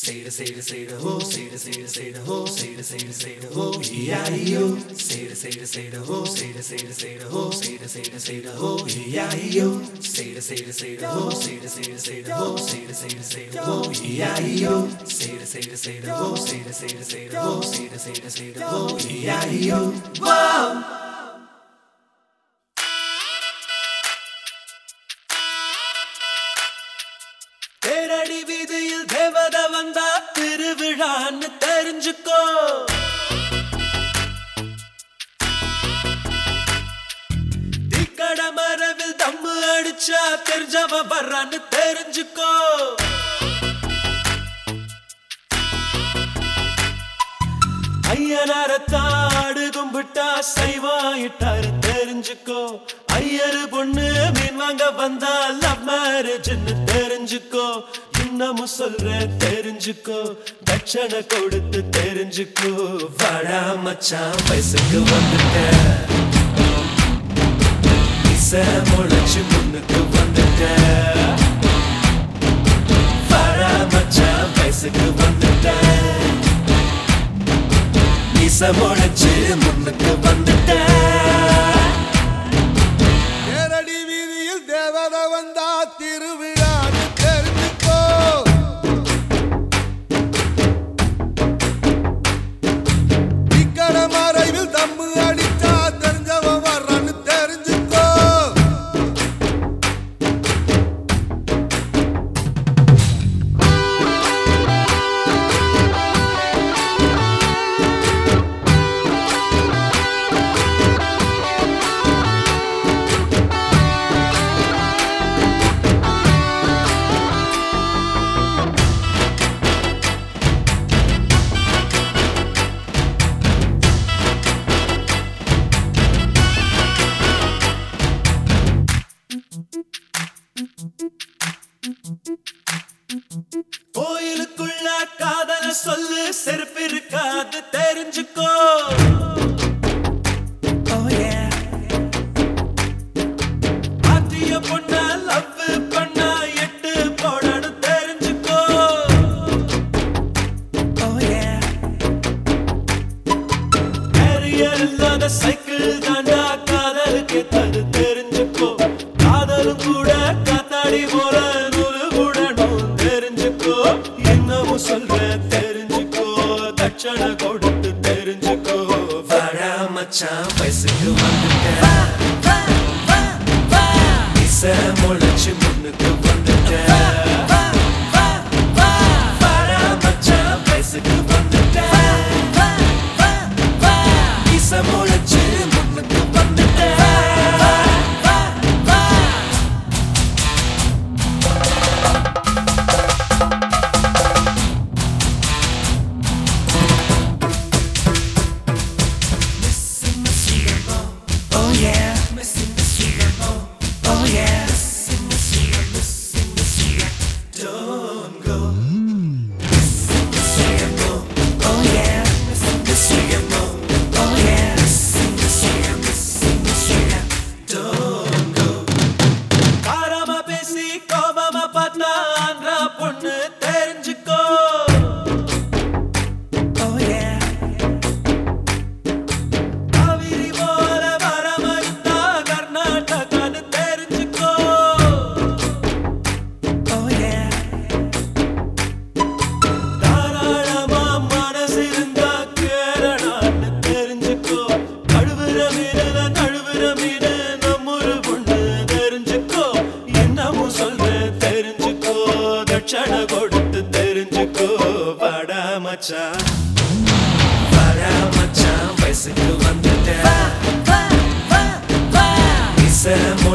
Say the say the say the ho, say the say the say the ho, say the say the say the ho, E-I-E-O. Say the say the say the ho, say the say the say the ho, say the say the say the ho, E-I-E-O. Say the say the say the ho, say the say the say the ho, say the say the say the ho, E-I-E-O. Say the say the say the ho, say the say the say the ho, say the say the say the ho, E-I-E-O. Whoa! தேரடி வீதியில் தேவத வந்தா திருவிழான்னு தெரிஞ்சுக்கோ தீக்கட மரவில் தம்மு அடிச்சா தெரிஞ்சவ வர்றான்னு தெரிஞ்சுக்கோ ஐயனாரத்தாடு கும்பிட்டா சைவாயிட்டாரு தெரிஞ்சுக்கோ ஐயரு பொண்ணு மீன் வாங்க வந்தா லவ் மேரேஜ்னு தெரிஞ்சுக்கோ இன்னமும் சொல்றேன் தெரிஞ்சுக்கோ தட்சணை கொடுத்து தெரிஞ்சுக்கோ வாடா மச்சான் வயசுக்கு வந்துட்டேன் இசை முளைச்சு முன்னுக்கு வந்துட்டேன் வாடா மச்சான் வயசுக்கு வந்துட்டேன் இசை முளைச்சு முன்னுக்கு வந்துட்டேன் நேரடி வீதியில் தேவத வந்தா திருவிழான்னு தெரிஞ்சுக்கோ இக்கட மறைவில் தம்மு அடிச்சா தெரிஞ்சவன் வர்றான்னு தெரிஞ்சுக்கோ கோயிலுக்குள்ள காதல சொல்லு செருப்பு இருக்காது தெரிஞ்சுக்கோ பாத்திய பொண்ண லவ் பண்ணா எட்டு போடணும் தெரிஞ்சுக்கோ கேரியர் இல்லாத சைக்கிள் தாண்டா காதலுக்கு தது தெரிஞ்சுக்கோ காதலும் கூட காத்தாடி போல நூலு கூடணும் தெரிஞ்சுக்கோ இன்னமும் சொல்ற தெரிஞ்சுக்கோ தட்சணை கொடுத்து தெரிஞ்சுக்கோ வாடா மச்சான் வயசுக்கு வந்துட்டேன் இசை முளைச்சு முன்னுக்கு வந்துட்டேன் வாடா மச்சான் வயசுக்கு வந்துட்டேன் இசை முளைச்சு முன்னுக்கு வந்துட்டேன் Oh yeah, missing the Super Bowl. Oh yeah, missing the Super missing the Super. Don't go. Missing the Super Bowl. Oh yeah, missing the Super Bowl. Oh yeah, missing the Super missing the Super. Don't go. காரமா பேசி கோபமா பார்த்தா ஆந்திரா பொண்ணு தெரிஞ்சுக்கோ Oh yeah. Kaveri போல வர மறுத்தா கர்நாடகான்னு தெரிஞ்சுக்கோ Oh yeah. தாராளமா மனசு இருந்தா கேரளான்னு தெரிஞ்சுக்கோ கழுவுற மீன நழுவுற மீன நம்மொரு பொண்ணு தெரிஞ்சுக்கோ என்னமும் சொல்ற தெரிஞ்சுக்கோ தட்சணை கொடுத்து தெரிஞ்சுக்கோ வாடா மச்சான் வாடா மச்சான் வயசுக்கு வந்துட்டேன் இசை